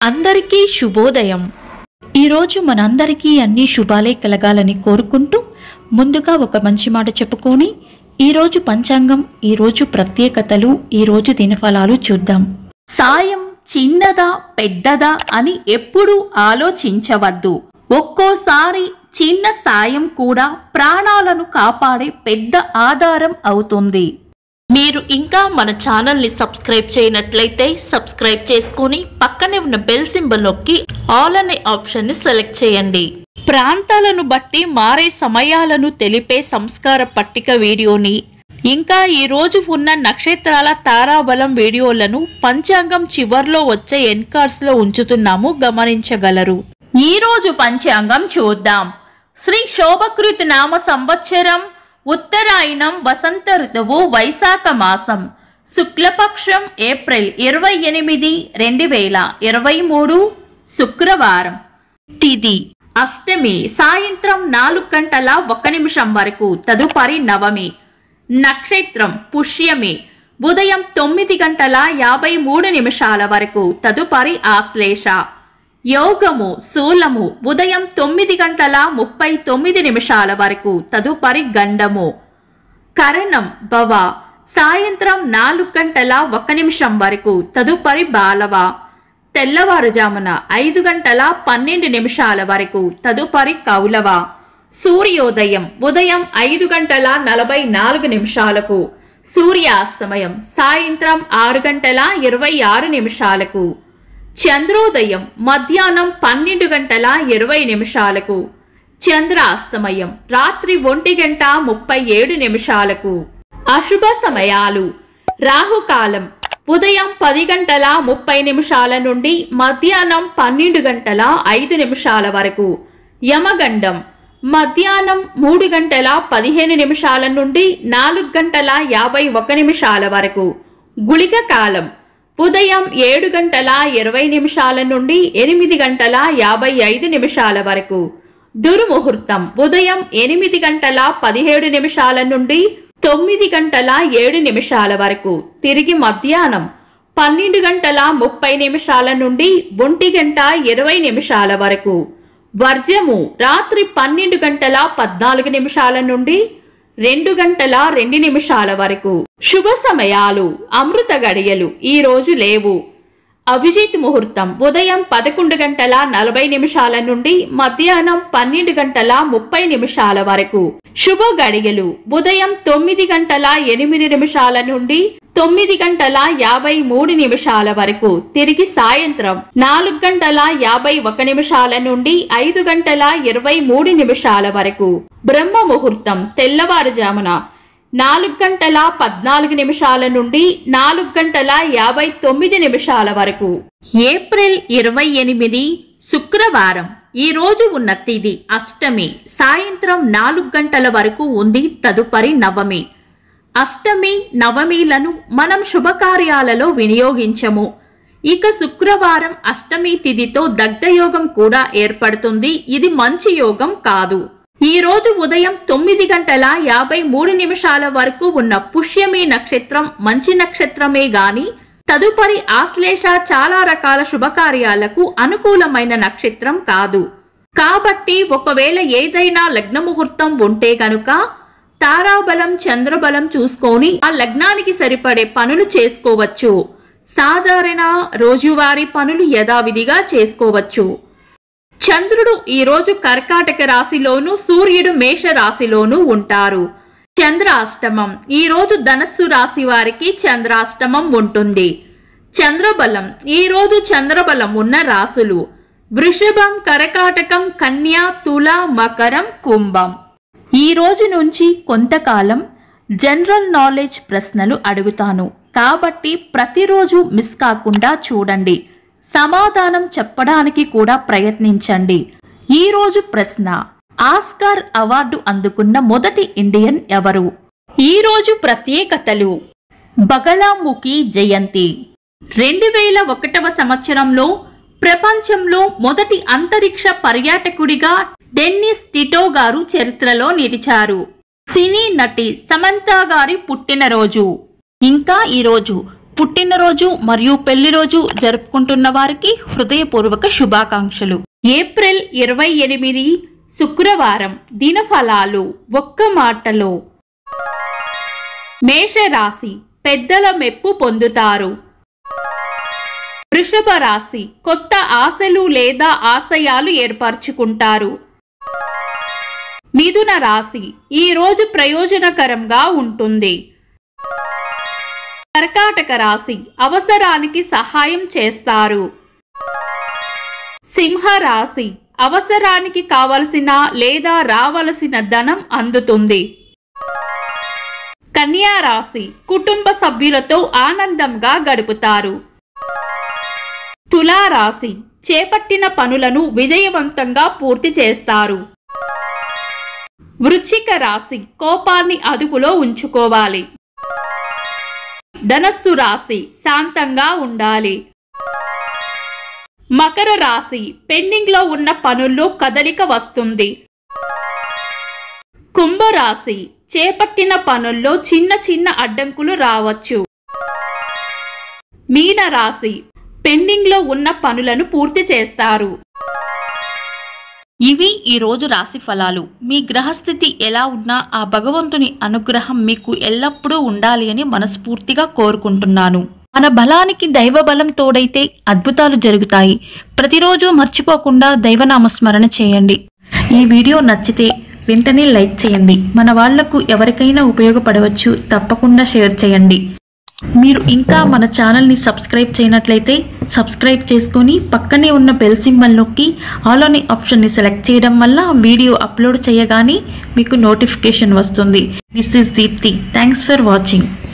అందరికీ శుభోదయం ఈరోజు మనందరికీ అన్ని శుభాలే కలగాలని కోరుకుంటూ ముందుగా ఒక మంచి మాట చెప్పుకొని ఈరోజు పంచాంగం ఈరోజు ప్రత్యేకతలు ఈరోజు దినఫలాలు చూద్దాం సాయం చిన్నదా పెద్దదా అని ఎప్పుడూ ఆలోచించవద్దు ఒక్కోసారి చిన్న సాయం కూడా ప్రాణాలను కాపాడే పెద్ద ఆధారం అవుతుంది మీరు ఇంకా మన ఛానల్ని సబ్స్క్రైబ్ చేయనట్లయితే సబ్స్క్రైబ్ చేసుకొని పక్కనే ఉన్న బెల్ సింబల్ నొక్కి ఆల్ అనే ఆప్షన్ని సెలెక్ట్ చేయండి ప్రాంతాలను బట్టి మారే సమయాలను తెలిపే సంస్కార పట్టిక వీడియోని ఇంకా ఈ రోజు ఉన్న నక్షత్రాల తారాబలం వీడియోలను పంచాంగం చివర్లో వచ్చే ఎన్కార్స్ లో ఉంచుతున్నాము గమనించగలరు ఈ రోజు పంచాంగం చూద్దాం శ్రీ శోభకృతి నామ సంవత్సరం ఉత్తరాయణం వసంత ఋతువు వైశాఖ మాసం శుక్లపక్షం ఏప్రిల్ ఇరవై ఎనిమిది రెండు వేల ఇరవై మూడు శుక్రవారం తిది అష్టమి సాయంత్రం నాలుగు గంటల ఒక్క నిమిషం వరకు తదుపరి నవమి నక్షత్రం పుష్యమి ఉదయం తొమ్మిది గంటల యాభై మూడు నిమిషాల వరకు తదుపరి ఆశ్లేష యోగము శూలము ఉదయం తొమ్మిది గంటల ముప్పై తొమ్మిది నిమిషాల వరకు తదుపరి గండము కరణం భవ సాయంత్రం నాలుగు గంటల ఒక్క నిమిషం వరకు తదుపరి బాలవ తెల్లవారుజామున ఐదు గంటల పన్నెండు నిమిషాల వరకు తదుపరి కౌలవ సూర్యోదయం ఉదయం ఐదు గంటల నలభై నాలుగు నిమిషాలకు సూర్యాస్తమయం సాయంత్రం ఆరు గంటల ఇరవై ఆరు నిమిషాలకు చంద్రోదయం మధ్యాహ్నం పన్నెండు గంటల ఇరవై నిమిషాలకు చంద్రాస్తమయం రాత్రి ఒంటి గంట ముప్పై ఏడు నిమిషాలకు అశుభ సమయాలు రాహుకాలం ఉదయం పది గంటల ముప్పై నిమిషాల నుండి మధ్యాహ్నం పన్నెండు గంటల ఐదు నిమిషాల వరకు యమగండం మధ్యాహ్నం మూడు గంటల పదిహేను నిమిషాల నుండి నాలుగు గంటల యాభై ఒక నిమిషాల వరకు గుళిక కాలం ఉదయం ఏడు గంటల ఇరవై నిమిషాల నుండి ఎనిమిది గంటల యాభై ఐదు నిమిషాల వరకు దుర్ముహూర్తం ఉదయం ఎనిమిది గంటల పదిహేడు నిమిషాల నుండి తొమ్మిది గంటల ఏడు నిమిషాల వరకు తిరిగి మధ్యాహ్నం పన్నెండు గంటల ముప్పై నిమిషాల నుండి ఒంటి గంట ఇరవై నిమిషాల వరకు వర్జము రాత్రి పన్నెండు గంటల పద్నాలుగు నిమిషాల నుండి రెండు గంటల రెండు నిమిషాల వరకు శుభ సమయాలు అమృత గడియలు ఈ రోజు లేవు అభిజిత్ ముహూర్తం ఉదయం పదకొండు గంటల నలభై నిమిషాల నుండి మధ్యాహ్నం పన్నెండు గంటల ముప్పై నిమిషాల వరకు శుభ గడియలు ఉదయం తొమ్మిది గంటల ఎనిమిది నిమిషాల నుండి తొమ్మిది గంటల యాభై మూడు నిమిషాల వరకు తిరిగి సాయంత్రం నాలుగు గంటల యాభై ఒక నిమిషాల నుండి ఐదు గంటల ఇరవై మూడు నిమిషాల వరకు బ్రహ్మ ముహూర్తం తెల్లవారుజామున నాలుగు గంటల పద్నాలుగు నిమిషాల నుండి నాలుగు గంటల యాభై తొమ్మిది నిమిషాల వరకు ఏప్రిల్ ఇరవై ఎనిమిది శుక్రవారం ఈ రోజు ఉన్న తిది అష్టమి సాయంత్రం నాలుగు గంటల వరకు ఉంది తదుపరి నవమి అష్టమి నవమిలను మనం శుభకార్యాలలో వినియోగించము ఇక శుక్రవారం అష్టమి తిథితో దగ్ధయోగం కూడా ఏర్పడుతుంది ఇది మంచి యోగం కాదు ఈ రోజు ఉదయం తొమ్మిది గంటల యాభై మూడు నిమిషాల వరకు ఉన్న పుష్యమి నక్షత్రం మంచి నక్షత్రమే గాని తదుపరి ఆశ్లేష చాలా రకాల శుభకార్యాలకు అనుకూలమైన నక్షత్రం కాదు కాబట్టి ఒకవేళ ఏదైనా లగ్న ముహూర్తం ఉంటే గనుక తారాబలం చంద్రబలం చూసుకొని ఆ లగ్నానికి సరిపడే పనులు చేసుకోవచ్చు సాధారణ రోజువారీ పనులు యథావిధిగా చేసుకోవచ్చు చంద్రుడు ఈ రోజు కర్కాటక రాశిలోను సూర్యుడు మేష రాశిలోను ఉంటారు చంద్రాష్టమం ఈ రోజు ధనస్సు రాశి వారికి చంద్రాష్టమం ఉంటుంది చంద్రబలం ఈ రోజు చంద్రబలం ఉన్న రాశులు వృషభం కరకాటకం కన్యా తుల మకరం కుంభం ఈ రోజు నుంచి కొంతకాలం జనరల్ నాలెడ్జ్ ప్రశ్నలు అడుగుతాను కాబట్టి ప్రతిరోజు మిస్ కాకుండా చూడండి సమాధానం చెప్పడానికి కూడా ప్రయత్నించండి ఈ రోజు ప్రశ్న ఆస్కార్ అవార్డు అందుకున్న మొదటి ఇండియన్ ఎవరు ఈ రోజు ప్రత్యేకతలు బగలాముఖి జయంతి రెండు వేల ఒకటవ సంవత్సరంలో ప్రపంచంలో మొదటి అంతరిక్ష పర్యాటకుడిగా డెన్నిస్ టిటో గారు చరిత్రలో నిలిచారు సినీ నటి సమంత గారి పుట్టినరోజు ఇంకా ఈరోజు పుట్టినరోజు మరియు పెళ్లి రోజు జరుపుకుంటున్న వారికి హృదయపూర్వక శుభాకాంక్షలు ఏప్రిల్ ఇరవై ఎనిమిది శుక్రవారం దినఫలాలు ఒక్క మాటలో మేషరాశి పెద్దల మెప్పు పొందుతారు వృషభ రాశి కొత్త ఆశలు లేదా ఆశయాలు ఏర్పరచుకుంటారు మిథున రాశి ఈ రోజు ప్రయోజనకరంగా ఉంటుంది కర్కాటక రాశి అవసరానికి సహాయం చేస్తారు సింహ రాశి అవసరానికి కావలసిన లేదా రావలసిన ధనం అందుతుంది కన్యా రాశి కుటుంబ సభ్యులతో ఆనందంగా గడుపుతారు తులా రాశి చేపట్టిన పనులను విజయవంతంగా పూర్తి చేస్తారు వృశ్చిక రాశి కోపాన్ని అదుపులో ఉంచుకోవాలి ధనస్సు రాశి శాంతంగా ఉండాలి మకర రాశి పెండింగ్ లో ఉన్న పనుల్లో కదలిక వస్తుంది కుంభరాశి చేపట్టిన పనుల్లో చిన్న చిన్న అడ్డంకులు రావచ్చు మీన రాశి పెండింగ్ లో ఉన్న పనులను పూర్తి చేస్తారు ఇవి ఈ రోజు రాశి ఫలాలు మీ గ్రహస్థితి ఎలా ఉన్నా ఆ భగవంతుని అనుగ్రహం మీకు ఎల్లప్పుడూ ఉండాలి అని మనస్ఫూర్తిగా కోరుకుంటున్నాను మన బలానికి దైవ బలం తోడైతే అద్భుతాలు జరుగుతాయి ప్రతిరోజు మర్చిపోకుండా దైవనామస్మరణ చేయండి ఈ వీడియో నచ్చితే వెంటనే లైక్ చేయండి మన వాళ్లకు ఎవరికైనా ఉపయోగపడవచ్చు తప్పకుండా షేర్ చేయండి మీరు ఇంకా మన ఛానల్ని సబ్స్క్రైబ్ చేయనట్లయితే సబ్స్క్రైబ్ చేసుకొని పక్కనే ఉన్న బెల్ సింబల్ నొక్కి ఆల్ అనే ఆప్షన్ని సెలెక్ట్ చేయడం వల్ల వీడియో అప్లోడ్ చేయగానే మీకు నోటిఫికేషన్ వస్తుంది this is Deepthi thanks for watching